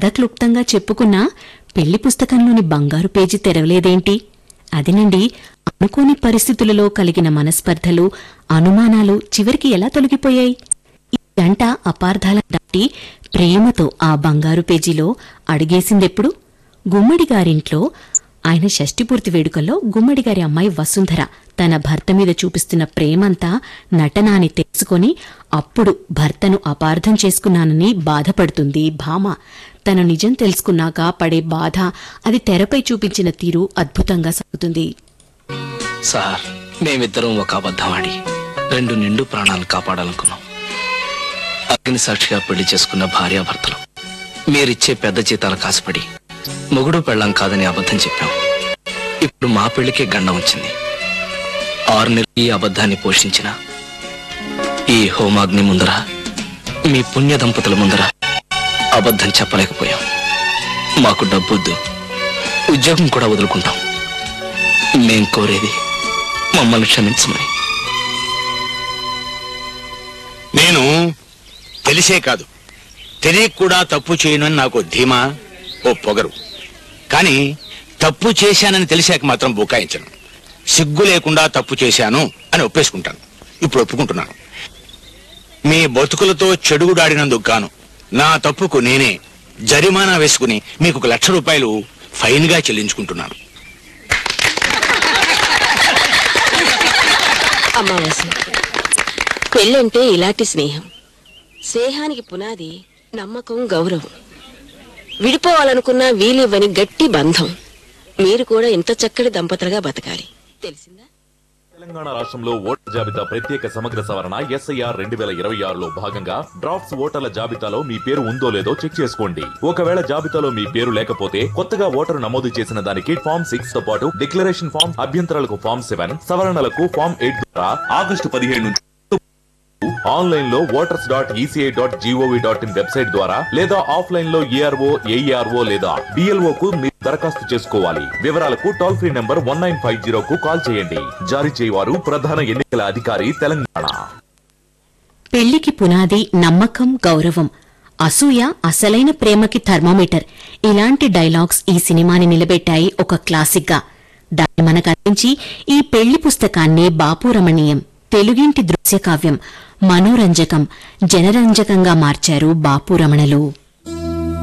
కథ క్లుప్తంగా చెప్పుకున్నా పెళ్లి పుస్తకంలోని బంగారు పేజీ తెరవలేదేంటి అదినండి అనుకోని పరిస్థితులలో కలిగిన మనస్పర్ధలు అనుమానాలు చివరికి ఎలా తొలగిపోయాయి ఈ జంట అపార్థాల దాటి ప్రేమతో ఆ బంగారు పేజీలో అడిగేసిందెప్పుడు గుమ్మడి గారింట్లో ఆయన షష్టిపూర్తి వేడుకల్లో గుమ్మడి గారి అమ్మాయి వసుంధర తన భర్త మీద చూపిస్తున్న ప్రేమంతా నటన అని తెలుసుకొని అప్పుడు భర్తను అపార్థం చేసుకున్నానని బాధపడుతుంది భామ తన నిజం తెలుసుకున్నాక పడే బాధ అది తెరపై చూపించిన తీరు అద్భుతంగా సాగుతుంది సార్ మేమిద్దరం ఒక అబద్ధం ఆడి రెండు నిండు ప్రాణాలు కాపాడాలనుకున్నాం అగ్ని సాక్షిగా పెళ్లి చేసుకున్న భార్యాభర్తలు మీరిచ్చే పెద్ద జీతాలు కాసుపడి మొగుడు పెళ్ళం కాదని అబద్ధం చెప్పాం ఇప్పుడు మా పెళ్లికే గండం వచ్చింది ఆరు నెలలు ఈ అబద్ధాన్ని పోషించిన ఈ హోమాగ్ని ముందర మీ పుణ్య దంపతుల ముందర అబద్ధం చెప్పలేకపోయాం మాకు డబ్బొద్దు ఉద్యోగం కూడా వదులుకుంటాం మేం కోరేది మమ్మల్ని క్షమించమని నేను తెలిసే కాదు తెలియక కూడా తప్పు చేయను నాకు ధీమా ఓ పొగరు కానీ తప్పు చేశానని తెలిసాక మాత్రం బుకాయించను సిగ్గు లేకుండా తప్పు చేశాను అని ఒప్పేసుకుంటాను ఇప్పుడు ఒప్పుకుంటున్నాను మీ బతుకులతో చెడుగుడాడినందుకు గాను నా తప్పుకు నేనే జరిమానా వేసుకుని మీకు ఒక లక్ష రూపాయలు ఫైన్ గా చెల్లించుకుంటున్నాను అమావాస్య పెళ్ళంటే ఇలాంటి స్నేహం స్నేహానికి పునాది నమ్మకం గౌరవం విడిపోవాలనుకున్నా వీలివ్వని గట్టి బంధం మీరు కూడా ఇంత చక్కటి దంపతులుగా బతకాలి తెలిసిందా తెలంగాణ రాష్ట్రంలో ఓటర్ జాబితా ప్రత్యేక సమగ్ర సవరణ ఎస్ఐఆర్ రెండు వేల ఇరవై ఆరులో భాగంగా డ్రాఫ్ట్స్ ఓటర్ల జాబితాలో మీ పేరు ఉందో లేదో చెక్ చేసుకోండి ఒకవేళ జాబితాలో మీ పేరు లేకపోతే కొత్తగా ఓటరు నమోదు చేసిన దానికి ఫామ్ సిక్స్ తో పాటు డిక్లరేషన్ ఫామ్ అభ్యంతరాలకు ఫామ్ సెవెన్ సవరణలకు ఫామ్ ఎయిట్ ద్వారా ఆగస్టు పదిహేడు నుంచి ఆన్లైన్ లో voters dot ECI dot GOV dot in website ద్వారా లేదా ఆఫ్లైన్ లో ఏఆర్ఓ ఏఈఆర్ఓ లేదా డిఎల్ఓ కు మీరు దరఖాస్తు చేసుకోవాలి వివరాలకు toll free number one nine five zero కు కాల్ చేయండి జారీ చేయవారు ప్రధాన ఎన్నికల అధికారి తెలంగాణ పెళ్లికి పునాది నమ్మకం గౌరవం అసూయ అసలైన ప్రేమకి థర్మోమీటర్ ఇలాంటి డైలాగ్స్ ఈ సినిమాని నిలబెట్టాయి ఒక క్లాసిక్ గా దాన్ని మనకు అందించి ఈ పెళ్లి పుస్తకాన్ని బాపు రమణీయం తెలుగింటి దృశ్య కావ్యం మనోరంజకం జనరంజకంగా మార్చారు బాపు రమణలు